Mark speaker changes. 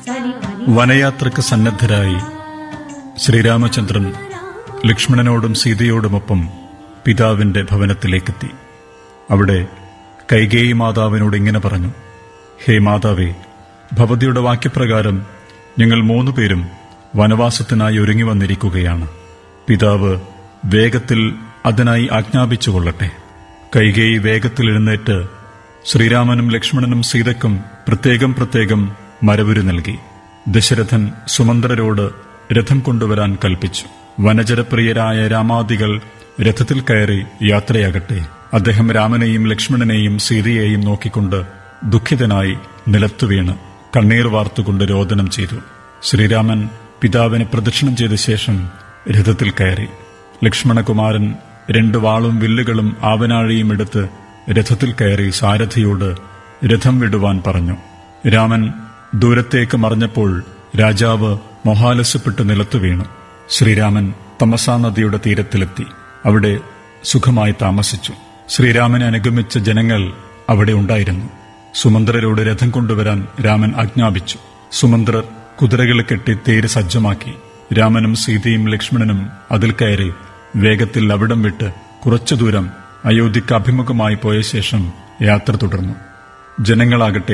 Speaker 1: വനയാത്രയ്ക്ക് സന്നദ്ധരായി ശ്രീരാമചന്ദ്രൻ ലക്ഷ്മണനോടും സീതയോടുമൊപ്പം പിതാവിന്റെ ഭവനത്തിലേക്കെത്തി അവിടെ കൈകേയി മാതാവിനോട് ഇങ്ങനെ പറഞ്ഞു ഹേ മാതാവേ ഭവതിയുടെ വാക്യപ്രകാരം ഞങ്ങൾ മൂന്നു പേരും വനവാസത്തിനായി ഒരുങ്ങി വന്നിരിക്കുകയാണ് പിതാവ് വേഗത്തിൽ അതിനായി ആജ്ഞാപിച്ചുകൊള്ളട്ടെ കൈകേയി വേഗത്തിൽ എഴുന്നേറ്റ് ശ്രീരാമനും ലക്ഷ്മണനും സീതയ്ക്കും പ്രത്യേകം പ്രത്യേകം മരവുരു നൽകി ദശരഥൻ സുമന്ത്രരോട് രഥം കൊണ്ടുവരാൻ കൽപ്പിച്ചു വനജരപ്രിയരായ രാമാദികൾ രഥത്തിൽ കയറി യാത്രയാകട്ടെ അദ്ദേഹം രാമനെയും ലക്ഷ്മണനെയും സീതയെയും നോക്കിക്കൊണ്ട് ദുഃഖിതനായി നിലത്തു വീണ് കണ്ണീർ വാർത്തുകൊണ്ട് രോദനം ചെയ്തു ശ്രീരാമൻ പിതാവിനെ പ്രദക്ഷിണം ചെയ്ത ശേഷം രഥത്തിൽ കയറി ലക്ഷ്മണകുമാരൻ രണ്ട് വാളും വില്ലുകളും ആവനാഴിയും എടുത്ത് രഥത്തിൽ കയറി സാരഥിയോട് രഥം വിടുവാൻ പറഞ്ഞു രാമൻ ദൂരത്തേക്ക് മറഞ്ഞപ്പോൾ രാജാവ് മൊഹാലസ്യപ്പെട്ട് നിലത്തു വീണു ശ്രീരാമൻ തമസാ നദിയുടെ തീരത്തിലെത്തി അവിടെ സുഖമായി താമസിച്ചു ശ്രീരാമനെ അനുഗമിച്ച ജനങ്ങൾ അവിടെ ഉണ്ടായിരുന്നു സുമന്ത്രരോട് രഥം കൊണ്ടുവരാൻ രാമൻ ആജ്ഞാപിച്ചു സുമന്ത്രർ കുതിരകളെ കെട്ടി തേര് സജ്ജമാക്കി രാമനും സീതയും ലക്ഷ്മണനും അതിൽ കയറി വേഗത്തിൽ അവിടം വിട്ട് കുറച്ചു ദൂരം അയോധ്യക്ക് അഭിമുഖമായി പോയ ശേഷം യാത്ര തുടർന്നു ജനങ്ങളാകട്ടെ